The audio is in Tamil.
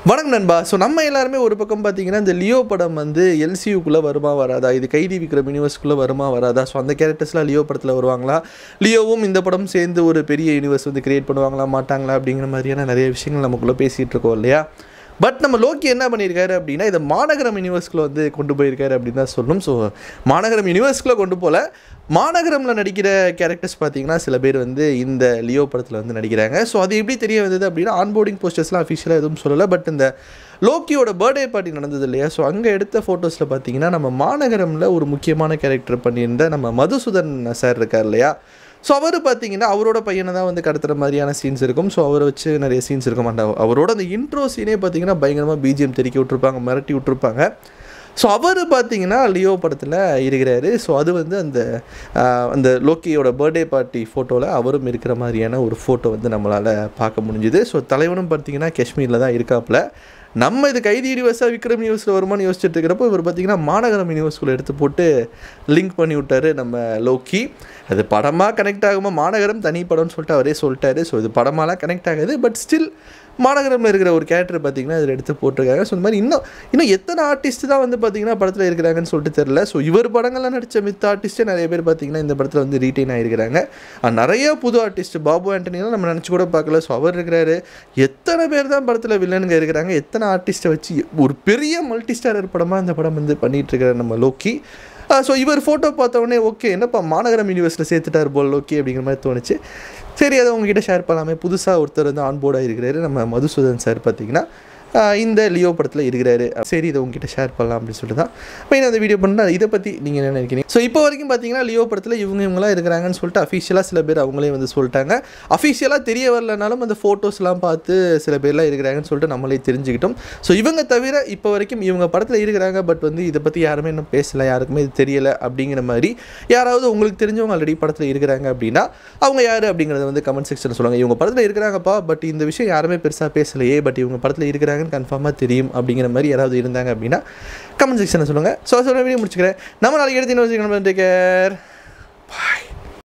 வணக்கம் நண்பா ஸோ நம்ம எல்லாருமே ஒரு பக்கம் பார்த்தீங்கன்னா இந்த லியோ படம் வந்து எல்சியூக்குள்ளே வருமா வராதா இது கைதி விக்ரம் யூனிவர்ஸ்க்குள்ளே வருமா வராதா ஸோ அந்த கேரக்டர்ஸ்லாம் லியோ படத்தில் வருவாங்களா லியோவும் இந்த படம் சேர்ந்து ஒரு பெரிய யூனிவர்ஸ் வந்து கிரியேட் பண்ணுவாங்களா மாட்டாங்களா அப்படிங்கிற மாதிரியான நிறைய விஷயங்கள் நமக்குள்ளே பேசிகிட்டு இருக்கோம் இல்லையா பட் நம்ம லோக்கி என்ன பண்ணியிருக்காரு அப்படின்னா இதை மாநகரம் யூனிவர்ஸ்குள்ளே வந்து கொண்டு போயிருக்காரு அப்படின்னு தான் சொல்லணும் ஸோ மாநகரம் யூனிவர்ஸ்குள்ளே கொண்டு போகல மாநகரமில் நடிக்கிற கேரக்டர்ஸ் பார்த்தீங்கன்னா சில பேர் வந்து இந்த லியோ படத்தில் வந்து நடிக்கிறாங்க ஸோ அது எப்படி தெரிய வந்தது அப்படின்னா ஆன்போர்டிங் போஸ்டர்ஸ்லாம் அஃபிஷியலாக எதுவும் சொல்லலை பட் இந்த லோக்கியோட பர்த்டே பார்ட்டி நடந்தது இல்லையா ஸோ அங்கே எடுத்த ஃபோட்டோஸில் பார்த்தீங்கன்னா நம்ம மாநகரமில் ஒரு முக்கியமான கேரக்டர் பண்ணியிருந்த நம்ம மதுசூதன் சார் இருக்கார் இல்லையா ஸோ அவர் பார்த்தீங்கன்னா அவரோட பையனை தான் வந்து கடத்துகிற மாதிரியான சீன்ஸ் இருக்கும் ஸோ அவரை வச்சு நிறைய சீன்ஸ் இருக்க மாட்டாங்க அவரோட அந்த இன்ட்ரோ சீனே பார்த்தீங்கன்னா பயங்கரமாக பிஜிஎம் தெறிக்க விட்ருப்பாங்க மிரட்டி விட்ருப்பாங்க ஸோ அவர் பார்த்தீங்கன்னா லியோ படத்தில் இருக்கிறாரு ஸோ அது வந்து அந்த ஆஹ், அந்த லோக்கியோட பர்த்டே பார்ட்டி ஃபோட்டோவில் அவரும் இருக்கிற மாதிரியான ஒரு ஃபோட்டோ வந்து நம்மளால் பார்க்க முடிஞ்சுது ஸோ தலைவனும் பார்த்தீங்கன்னா காஷ்மீரில் தான் இருக்காப்புல நம்ம இது கைதி யூனிவர்ஸாக விக்ரம் யூனிவர்ஸில் வருமானு யோசிச்சுட்டு இருக்கிறப்போ இவர் பார்த்தீங்கன்னா மாநகரம் யூனிவர்ஸ்குள்ளே எடுத்து போட்டு லிங்க் பண்ணி விட்டாரு நம்ம லோக்கி அது படமாக கனெக்ட் ஆகுமா மாநகரம் தனி படம்னு சொல்லிட்டு அவரே சொல்லிட்டாரு ஸோ இது படமாலாம் கனெக்ட் ஆகாது பட் ஸ்டில் மாநகரமில் இருக்கிற ஒரு கேரக்டர் பார்த்தீங்கன்னா இதில் எடுத்து போட்டிருக்காங்க ஸோ இந்த மாதிரி இன்னும் இன்னும் எத்தனை ஆர்டிஸ்ட் தான் வந்து பார்த்தீங்கன்னா படத்தில் இருக்கிறாங்கன்னு சொல்லிட்டு தெரில ஸோ இவர் படங்கள்லாம் நடித்த மித்த ஆர்டிஸ்ட்டே நிறைய பேர் பார்த்தீங்கன்னா இந்த படத்தில் வந்து ரீட்டைன் ஆகிருக்கிறாங்க அஹ் நிறைய புது ஆர்டிஸ்ட் பாபு ஆண்டனிலாம் நம்ம நினச்சி கூட பார்க்கல ஸோ அவர் இருக்கிறாரு எத்தனை பேர் தான் படத்தில் வில்லனுங்க இருக்கிறாங்க எத்தனை ஆர்டிஸ்ட்டை வச்சு ஒரு பெரிய மல்டி ஸ்டாரர் படமாக இந்த படம் வந்து பண்ணிட்டு இருக்கிற நம்ம லோக்கி ஸோ இவர் ஃபோட்டோ பார்த்த உடனே ஓகே என்னப்பா மாநகரம் யூனிவர்ஸில் சேர்த்துட்டார் போல் ஓகே அப்படிங்கிற மாதிரி தோணுச்சு சரி அதை உங்ககிட்ட ஷேர் பண்ணலாமே புதுசாக ஒருத்தர் வந்து ஆன்போர்டாக இருக்கிறாரு நம்ம மதுசூதன் சார் பார்த்தீங்கன்னா ஆஹ் இந்த லியோ படத்தில் இருக்கிறாரு சரி இதை உங்ககிட்ட ஷேர் பண்ணலாம் அப்படின்னு சொல்லிட்டு தான் மெயின் அந்த வீடியோ பண்ணால் இதை பற்றி நீங்கள் என்ன நினைக்கிறீங்க ஸோ இப்போ வரைக்கும் பார்த்தீங்கன்னா லியோ படத்தில் இவங்க இவங்களாம் இருக்கிறாங்கன்னு சொல்லிட்டு அஃபிஷியலாக சில பேர் அவங்களே வந்து சொல்லிட்டாங்க அஃபிஷியலாக தெரிய வரலனாலும் அந்த ஃபோட்டோஸ்லாம் பார்த்து சில பேர்லாம் இருக்கிறாங்கன்னு சொல்லிட்டு நம்மளே தெரிஞ்சுக்கிட்டோம் ஸோ இவங்க தவிர இப்போ வரைக்கும் இவங்க படத்தில் இருக்கிறாங்க பட் வந்து இதை பற்றி யாருமே இன்னும் பேசலை யாருக்குமே இது தெரியலை அப்படிங்கிற மாதிரி யாராவது உங்களுக்கு தெரிஞ்சவங்க ஆல்ரெடி படத்தில் இருக்கிறாங்க அப்படின்னா அவங்க யார் அப்படிங்கிறத வந்து கமெண்ட் செக்ஷனில் சொல்லுவாங்க இவங்க படத்தில் இருக்கிறாங்கப்பா பட் இந்த விஷயம் யாருமே பெருசாக பேசலையே பட் இவங்க படத்தில் இருக்கிறாங்கன்னு கன்ஃபார்மாக தெரியும் அப்படிங்கிற மாதிரி யாராவது இருந்தாங்க அப்படின்னா கமெண்ட் செக்ஷனில் சொல்லுங்கள் ஸோ சொல்ல வீடியோ முடிச்சுக்கிறேன் நம்ம நாளைக்கு எடுத்து இன்னொரு கேர் பாய்